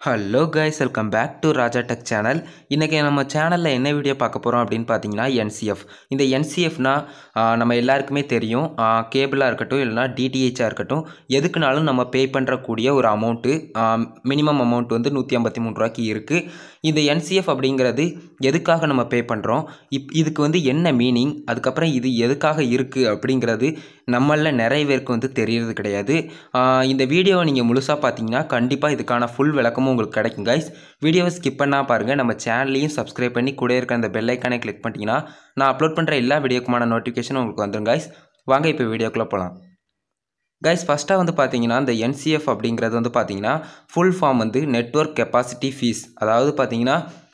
hello guys welcome back to Raja Tech channel இன்றைக்கி நம்ம சேனலில் என்ன வீடியோ பார்க்க போகிறோம் அப்படின்னு பார்த்தீங்கன்னா என்சிஎஃப் இந்த என்சிஎஃப்னா நம்ம எல்லாருக்குமே தெரியும் கேபிளாக இருக்கட்டும் இல்லைனா டிடிஹெச்சாக இருக்கட்டும் எதுக்குனாலும் நம்ம பே பண்ணுறக்கூடிய ஒரு அமௌண்ட்டு மினிமம் அமௌண்ட் வந்து நூற்றி ஐம்பத்தி மூணு ரூபாய்க்கு இருக்குது இந்த என்சிஎஃப் அப்படிங்கிறது எதுக்காக நம்ம பே பண்ணுறோம் இப் இதுக்கு வந்து என்ன மீனிங் அதுக்கப்புறம் இது எதுக்காக இருக்குது அப்படிங்கிறது நம்மளில் நிறைய பேருக்கு வந்து தெரியறது கிடையாது ஆஹ் இந்த வீடியோவை நீங்கள் முழுசாக பார்த்தீங்கன்னா கண்டிப்பாக இதுக்கான ஃபுல் விளக்கமும் உங்களுக்கு கிடைக்கும் கைஸ் வீடியோவை ஸ்கிப் பண்ணால் பாருங்கள் நம்ம சேனலையும் சப்ஸ்கிரைப் பண்ணி கூட இருக்க அந்த பெல் ஐக்கானை கிளிக் பண்ணிட்டீங்கன்னா நான் அப்லோட் பண்ணுற எல்லா வீடியோக்குமான நோட்டிஃபிகேஷன் உங்களுக்கு வந்துடும் கைஸ் வாங்க இப்போ வீடியோக்குள்ளே போகலாம் கைஸ் ஃபஸ்ட்டாக வந்து பார்த்தீங்கன்னா இந்த என்சிஎஃப் அப்படிங்கிறது வந்து பார்த்தீங்கன்னா ஃபுல் ஃபார்ம் வந்து நெட்வொர்க் கெப்பாசிட்டி ஃபீஸ் அதாவது பார்த்தீங்கன்னா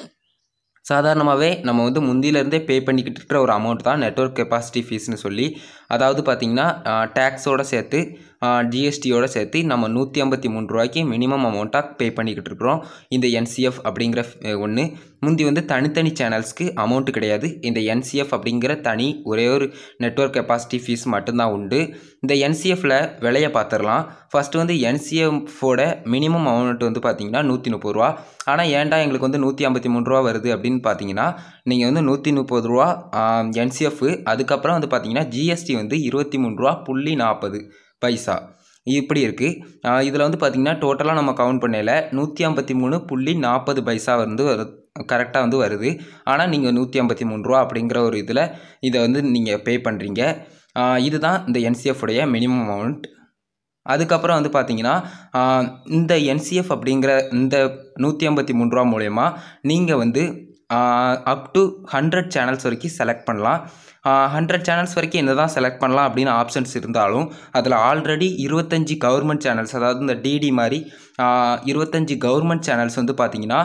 சாதாரணமாகவே நம்ம வந்து முந்தியிலேருந்தே பே பண்ணிக்கிட்டு இருக்கிற ஒரு அமௌண்ட் தான் நெட்வொர்க் கெப்பாசிட்டி ஃபீஸ்னு சொல்லி அதாவது பார்த்தீங்கன்னா டேக்ஸோடு சேர்த்து ஜிஎஸ்டியோட சேர்த்து நம்ம நூற்றி ஐம்பத்தி மூணு ரூபாய்க்கு மினிமம் அமௌண்ட்டாக பே பண்ணிக்கிட்டு இருக்கிறோம் இந்த என்சிஎஃப் அப்படிங்கிற ஒன்று முந்தி வந்து தனித்தனி சேனல்ஸ்க்கு அமௌண்ட்டு கிடையாது இந்த என்சிஎஃப் அப்படிங்கிற தனி ஒரே ஒரு நெட்வொர்க் கெப்பாசிட்டி ஃபீஸ் மட்டும்தான் உண்டு இந்த என்சிஎஃப்பில் விலையை பார்த்துடலாம் ஃபஸ்ட்டு வந்து என்சிஎஃபோட மினிமம் அமௌண்ட் வந்து பார்த்தீங்கன்னா நூற்றி முப்பது ரூபா ஆனால் ஏன்டா எங்களுக்கு வந்து நூற்றி ஐம்பத்தி மூணு ரூபா வருது அப்படின்னு பார்த்தீங்கன்னா நீங்கள் வந்து நூற்றி முப்பது ரூபா என்சிஎஃப் அதுக்கப்புறம் வந்து பார்த்தீங்கன்னா ஜிஎஸ்டி வந்து இருபத்தி மூணு ரூபா புள்ளி நாற்பது பைசா இப்படி இருக்குது இதில் வந்து பார்த்திங்கன்னா டோட்டலாக நம்ம கவுண்ட் பண்ணையில் நூற்றி ஐம்பத்தி மூணு புள்ளி நாற்பது பைசா வந்து வரு கரெக்டாக வந்து வருது ஆனால் நீங்கள் நூற்றி ஐம்பத்தி மூணு ரூபா அப்படிங்கிற ஒரு இதில் இதை வந்து நீங்கள் பே பண்ணுறீங்க இதுதான் இந்த என்சிஎஃப் உடைய மினிமம் அமௌண்ட் அதுக்கப்புறம் வந்து பார்த்தீங்கன்னா இந்த என்சிஎஃப் அப்படிங்கிற இந்த நூற்றி ஐம்பத்தி மூணு ரூபா மூலயமா நீங்கள் வந்து அப் டு ஹண்ட்ரட் சேனல்ஸ் வரைக்கும் செலக்ட் பண்ணலாம் ஹண்ட்ரட் சேனல்ஸ் வரைக்கும் என்ன தான் செலக்ட் பண்ணலாம் அப்படின்னு ஆப்ஷன்ஸ் இருந்தாலும் அதில் ஆல்ரெடி இருபத்தஞ்சி கவர்மெண்ட் சேனல்ஸ் அதாவது இந்த டிடி மாதிரி இருபத்தஞ்சி கவர்மெண்ட் சேனல்ஸ் வந்து பார்த்தீங்கன்னா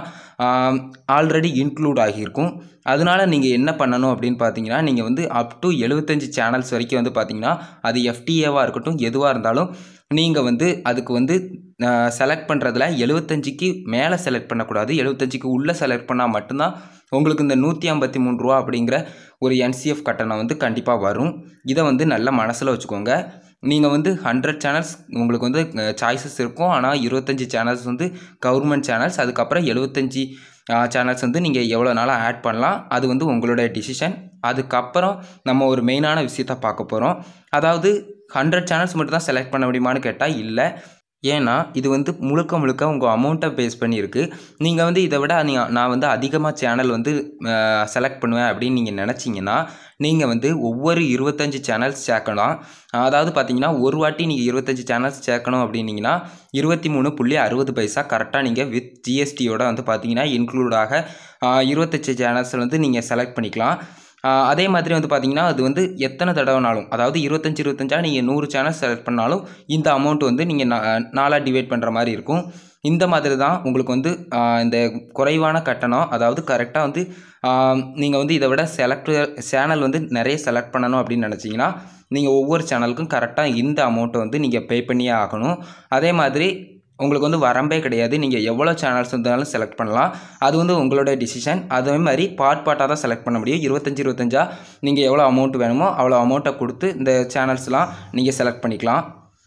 ஆல்ரெடி இன்க்ளூட் ஆகியிருக்கும் அதனால நீங்கள் என்ன பண்ணணும் அப்படின்னு பார்த்தீங்கன்னா நீங்கள் வந்து அப் டு எழுபத்தஞ்சி சேனல்ஸ் வரைக்கும் வந்து பார்த்தீங்கன்னா அது எஃப்டிஏவாக இருக்கட்டும் எதுவாக இருந்தாலும் நீங்கள் வந்து அதுக்கு வந்து செலக்ட் பண்ணுறதுல எழுபத்தஞ்சிக்கு மேலே செலக்ட் பண்ணக்கூடாது எழுபத்தஞ்சிக்கு உள்ளே செலக்ட் பண்ணால் மட்டும்தான் உங்களுக்கு இந்த நூற்றி ஐம்பத்தி மூணு ரூபா அப்படிங்கிற ஒரு என்சிஎஃப் கட்டணம் வந்து கண்டிப்பாக வரும் இதை வந்து நல்ல மனசில் வச்சுக்கோங்க நீங்கள் வந்து ஹண்ட்ரட் சேனல்ஸ் உங்களுக்கு வந்து சாய்ஸஸ் இருக்கும் ஆனால் இருபத்தஞ்சி சேனல்ஸ் வந்து கவர்மெண்ட் சேனல்ஸ் அதுக்கப்புறம் எழுபத்தஞ்சி சேனல்ஸ் வந்து நீங்கள் எவ்வளோ நாளாக ஆட் பண்ணலாம் அது வந்து உங்களோட டிசிஷன் அதுக்கப்புறம் நம்ம ஒரு மெயினான விஷயத்த பார்க்க போகிறோம் அதாவது ஹண்ட்ரட் சேனல்ஸ் மட்டும் தான் செலக்ட் பண்ண முடியுமான்னு கேட்டால் இல்லை ஏன்னா இது வந்து முழுக்க முழுக்க உங்கள் அமௌண்ட்டை பேஸ் பண்ணியிருக்கு நீங்கள் வந்து இதை விட நீங்கள் நான் வந்து அதிகமாக சேனல் வந்து செலக்ட் பண்ணுவேன் அப்படின்னு நீங்கள் நினச்சிங்கன்னா நீங்கள் வந்து ஒவ்வொரு இருபத்தஞ்சி சேனல்ஸ் சேர்க்கலாம் அதாவது பார்த்தீங்கன்னா ஒரு வாட்டி நீங்கள் இருபத்தஞ்சி சேனல்ஸ் சேர்க்கணும் அப்படின்னீங்கன்னா இருபத்தி மூணு புள்ளி அறுபது பைசா கரெக்டாக நீங்கள் வித் ஜிஎஸ்டியோட வந்து பார்த்தீங்கன்னா இன்க்ளூடாக இருபத்தஞ்சி சேனல்ஸ் வந்து நீங்கள் செலக்ட் பண்ணிக்கலாம் அதே மாதிரி வந்து பார்த்தீங்கன்னா அது வந்து எத்தனை தடவைனாலும் அதாவது இருபத்தஞ்சி இருபத்தஞ்சா நீங்கள் நூறு சேனல் செலக்ட் பண்ணாலும் இந்த அமௌண்ட் வந்து நீங்கள் நாலாக டிவைட் பண்ணுற மாதிரி இருக்கும் இந்த மாதிரி தான் உங்களுக்கு வந்து இந்த குறைவான கட்டணம் அதாவது கரெக்டாக வந்து நீங்கள் வந்து இதை விட செலக்ட் சேனல் வந்து நிறைய செலக்ட் பண்ணணும் அப்படின்னு நினச்சிங்கன்னா நீங்கள் ஒவ்வொரு சேனலுக்கும் கரெக்டாக இந்த அமௌண்ட்டை வந்து நீங்கள் பே பண்ணியே ஆகணும் அதே மாதிரி உங்களுக்கு வந்து வரம்பே கிடையாது நீங்கள் எவ்வளோ சேனல்ஸ் இருந்தாலும் செலக்ட் பண்ணலாம் அது வந்து உங்களோட டிசிஷன் அதே மாதிரி பார்ட் பார்ட்டாக தான் செலக்ட் பண்ண முடியும் இருபத்தஞ்சி இருபத்தஞ்சா நீங்கள் எவ்வளோ அமௌண்ட் வேணுமோ அவ்வளோ அமௌண்ட்டை கொடுத்து இந்த சேனல்ஸ்லாம் நீங்கள் செலக்ட் பண்ணிக்கலாம்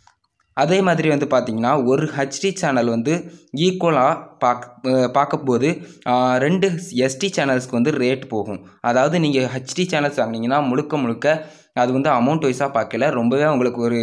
அதே மாதிரி வந்து பார்த்தீங்கன்னா ஒரு ஹெச்டி சேனல் வந்து ஈக்குவலாக பாக் பார்க்கும்போது ரெண்டு எஸ்டி சேனல்ஸ்க்கு வந்து ரேட் போகும் அதாவது நீங்கள் ஹெச்டி சேனல்ஸ் வாங்கினீங்கன்னா முழுக்க முழுக்க அது வந்து அமௌண்ட் வைஸாக பார்க்கல ரொம்பவே உங்களுக்கு ஒரு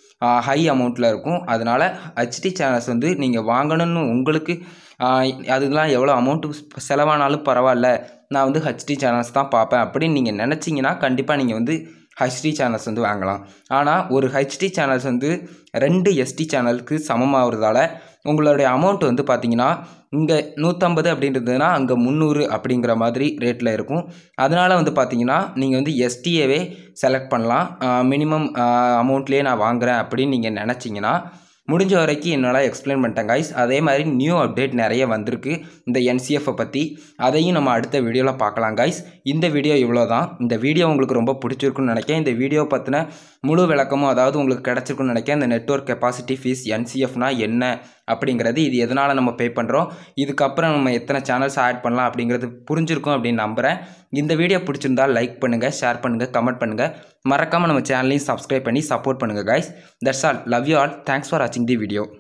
ஹை அமௌண்ட்டில் இருக்கும் அதனால் ஹெச்டி சேனல்ஸ் வந்து நீங்கள் வாங்கணும்னு உங்களுக்கு அதெல்லாம் எவ்வளோ அமௌண்ட்டு செலவானாலும் பரவாயில்ல நான் வந்து ஹெச்டி சேனல்ஸ் தான் பார்ப்பேன் அப்படின்னு நீங்கள் நினச்சிங்கன்னா கண்டிப்பாக நீங்கள் வந்து ஹெச்டி சேனல்ஸ் வந்து வாங்கலாம் ஆனால் ஒரு ஹெச்டி சேனல்ஸ் வந்து ரெண்டு எஸ்டி சேனலுக்கு சமமாகிறதால உங்களுடைய அமௌண்ட் வந்து பார்த்தீங்கன்னா இங்கே நூற்றம்பது அப்படின்றதுனா அங்கே முந்நூறு அப்படிங்கிற மாதிரி ரேட்டில் இருக்கும் அதனால் வந்து பார்த்தீங்கன்னா நீங்கள் வந்து எஸ்டிஏவே செலக்ட் பண்ணலாம் மினிமம் அமௌண்ட்லேயே நான் வாங்குகிறேன் அப்படின்னு நீங்கள் நினச்சிங்கன்னா முடிஞ்ச வரைக்கும் என்னால் எக்ஸ்பிளைன் பண்ணிட்டேன் கைஸ் அதே மாதிரி நியூ அப்டேட் நிறைய வந்திருக்கு இந்த என்சிஎஃப்பை பற்றி அதையும் நம்ம அடுத்த வீடியோவில் பார்க்கலாம் கைஸ் இந்த வீடியோ இவ்வளோ தான் இந்த வீடியோ உங்களுக்கு ரொம்ப பிடிச்சிருக்குன்னு நினைக்கிறேன் இந்த வீடியோ பற்றின முழு விளக்கமும் அதாவது உங்களுக்கு கிடச்சிருக்குன்னு நினைக்கிறேன் இந்த நெட்ஒர்க் கெப்பாசிட்டி ஃபீஸ் என்சிஎஃப்னா என்ன அப்படிங்கிறது இது எதனால் நம்ம பே பண்ணுறோம் இதுக்கப்புறம் நம்ம எத்தனை சேனல்ஸ் ஆட் பண்ணலாம் அப்படிங்கிறது புரிஞ்சிருக்கும் அப்படின்னு நம்புகிறேன் இந்த வீடியோ பிடிச்சிருந்தா லைக் பண்ணுங்கள் ஷேர் பண்ணுங்கள் கமெண்ட் பண்ணுங்கள் மறக்காமல் நம்ம சேனலையும் சப்ஸ்கிரைப் பண்ணி சப்போர்ட் பண்ணுங்கள் guys that's all love you all thanks for வாட்சிங் தி வீடியோ